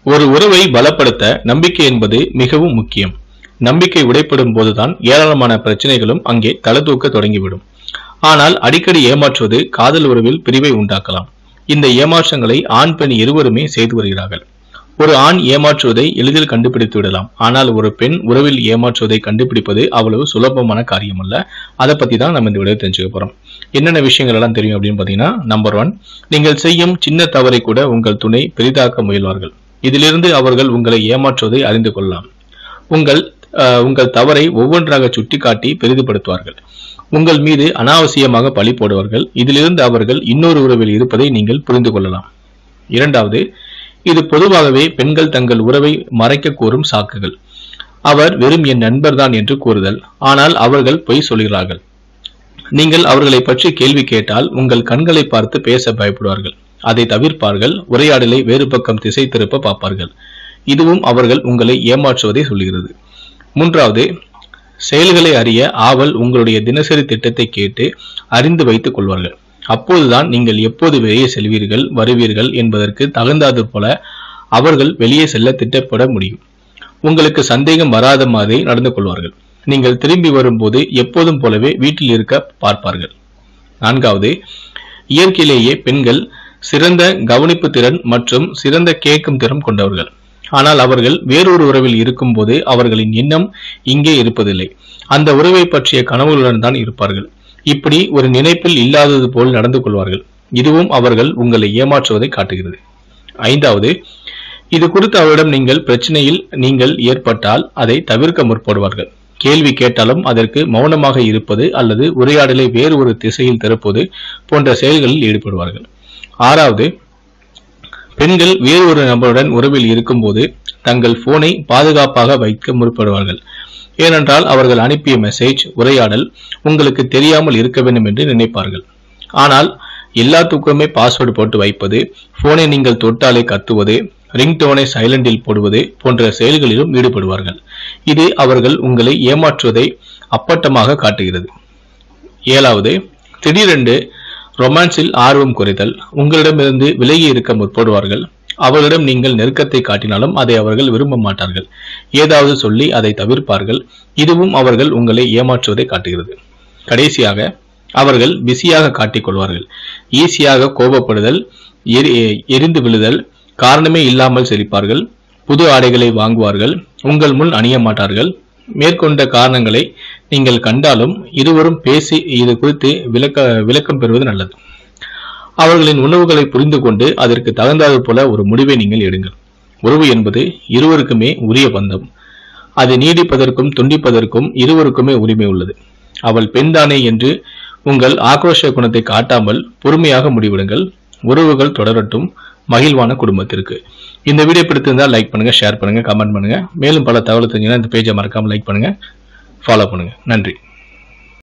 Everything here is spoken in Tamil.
ஒரு உறவை பலப்படுத்த நம்பிக்கை என்பது மிகவும் முக்கியம் நம்பிக்கை உடைப்படும் போதுதான் ஏராளமான பிரச்சனைகளும் அங்கே தலதூக்க தொடங்கிவிடும் ஆனால் அடிக்கடி ஏமாற்றுவது காதல் உறவில் பிரிவை உண்டாக்கலாம் இந்த ஏமாற்றங்களை ஆண் பெண் இருவருமே செய்து வருகிறார்கள் ஒரு ஆண் ஏமாற்றுவதை எளிதில் கண்டுபிடித்து விடலாம் ஆனால் ஒரு பெண் உறவில் ஏமாற்றுவதை கண்டுபிடிப்பது அவ்வளவு சுலபமான காரியம் அல்ல அதை பத்தி தான் நம்ம இந்த வீடியோ தெரிஞ்சுக்க போறோம் என்னென்ன விஷயங்கள் எல்லாம் தெரியும் அப்படின்னு பாத்தீங்கன்னா நம்பர் ஒன் நீங்கள் செய்யும் சின்ன தவறை கூட உங்கள் துணை பெரிதாக்க முயல்வார்கள் இதிலிருந்து அவர்கள் உங்களை ஏமாற்றுவதை அறிந்து கொள்ளலாம் உங்கள் அஹ், உங்கள் தவறை ஒவ்வொன்றாக சுட்டிக்காட்டி பெரிதுபடுத்துவார்கள் உங்கள் மீது அனாவசியமாக பழி போடுவார்கள் இதிலிருந்து அவர்கள் இன்னொரு உறவில் இருப்பதை நீங்கள் புரிந்து கொள்ளலாம் இரண்டாவது இது பொதுவாகவே பெண்கள் தங்கள் உறவை மறைக்க கூறும் சாக்குகள் அவர் வெறும் என் நண்பர்தான் என்று கூறுதல் ஆனால் அவர்கள் பொய் சொல்கிறார்கள் நீங்கள் அவர்களை பற்றி கேள்வி கேட்டால் உங்கள் கண்களை பார்த்து பேச பயப்படுவார்கள் அதை தவிர்ப்பார்கள் உரையாடலை வேறு பக்கம் திசை திருப்ப பார்ப்பார்கள் இதுவும் அவர்கள் உங்களை ஏமாற்றுவதை சொல்கிறது மூன்றாவது செயல்களை அறிய ஆவல் உங்களுடைய தினசரி திட்டத்தை கேட்டு அறிந்து வைத்துக் கொள்வார்கள் அப்போதுதான் நீங்கள் எப்போது வெளியே செல்வீர்கள் வருவீர்கள் என்பதற்கு தகுந்தாது போல அவர்கள் வெளியே செல்ல திட்டப்பட முடியும் உங்களுக்கு சந்தேகம் வராத மாதிரி நடந்து கொள்வார்கள் நீங்கள் திரும்பி வரும்போது எப்போதும் போலவே வீட்டில் இருக்க பார்ப்பார்கள் நான்காவது இயற்கையிலேயே பெண்கள் சிறந்த கவனிப்பு திறன் மற்றும் சிறந்த கேட்கும் திறன் கொண்டவர்கள் ஆனால் அவர்கள் வேறொரு உறவில் இருக்கும்போது அவர்களின் எண்ணம் இங்கே இருப்பதில்லை அந்த உறவை பற்றிய கனவுகளுடன் தான் இருப்பார்கள் இப்படி ஒரு நினைப்பில் இல்லாதது போல் நடந்து கொள்வார்கள் இதுவும் அவர்கள் உங்களை ஏமாற்றுவதை காட்டுகிறது ஐந்தாவது இது குறித்து அவரிடம் நீங்கள் பிரச்சனையில் நீங்கள் ஏற்பட்டால் அதை தவிர்க்க முற்படுவார்கள் கேள்வி கேட்டாலும் அதற்கு மௌனமாக இருப்பது அல்லது உரையாடலை வேறு ஒரு திசையில் திறப்பது போன்ற செயல்களில் ஈடுபடுவார்கள் ஆறாவது பெண்கள் வேறு ஒரு நபருடன் உறவில் இருக்கும்போது தங்கள் போனை பாதுகாப்பாக வைக்க முற்படுவார்கள் ஏனென்றால் அவர்கள் அனுப்பிய மெசேஜ் உரையாடல் உங்களுக்கு தெரியாமல் இருக்க வேண்டும் என்று நினைப்பார்கள் ஆனால் எல்லாத்துக்குமே பாஸ்வேர்டு போட்டு வைப்பது போனை நீங்கள் தொட்டாலே கத்துவது ரிங்டோனை சைலண்டில் போடுவது போன்ற செயல்களிலும் ஈடுபடுவார்கள் இது அவர்கள் உங்களை ஏமாற்றுவதை அப்பட்டமாக காட்டுகிறது ஏழாவது திடீரென்று ரொமான்ஸில் ஆர்வம் குறைதல் உங்களிடமிருந்து விலகி இருக்க முற்படுவார்கள் அவர்களிடம் நீங்கள் நெருக்கத்தை காட்டினாலும் அதை அவர்கள் விரும்ப மாட்டார்கள் ஏதாவது சொல்லி அதை தவிர்ப்பார்கள் இதுவும் அவர்கள் உங்களை ஏமாற்றுவதை காட்டுகிறது கடைசியாக அவர்கள் பிஸியாக காட்டிக்கொள்வார்கள் ஈஸியாக கோபப்படுதல் எரி எரிந்து விழுதல் காரணமே இல்லாமல் சிரிப்பார்கள் புது ஆடைகளை வாங்குவார்கள் உங்கள் முன் அணிய மாட்டார்கள் மேற்கொண்ட காரணங்களை நீங்கள் கண்டாலும் இருவரும் பேசி இது குறித்து விளக்க விளக்கம் பெறுவது நல்லது அவர்களின் உணவுகளை புரிந்து கொண்டு அதற்கு தகுந்தாது போல ஒரு முடிவை நீங்கள் எடுங்கள் உறவு என்பது இருவருக்குமே உரிய பந்தம் அது நீடிப்பதற்கும் துண்டிப்பதற்கும் இருவருக்குமே உரிமை உள்ளது அவள் பெண்தானே என்று உங்கள் ஆக்ரோஷ குணத்தை காட்டாமல் பொறுமையாக முடிவெடுங்கள் உறவுகள் தொடரட்டும் மகிழ்வான குடும்பத்திற்கு இந்த வீடியோ பிடித்திருந்தால் லைக் பண்ணுங்க ஷேர் பண்ணுங்க கமெண்ட் பண்ணுங்க மேலும் பல தகவல் தெரிஞ்சுன்னா இந்த பேஜை மறக்காம லைக் பண்ணுங்க ஃபாலோ பண்ணுங்க நன்றி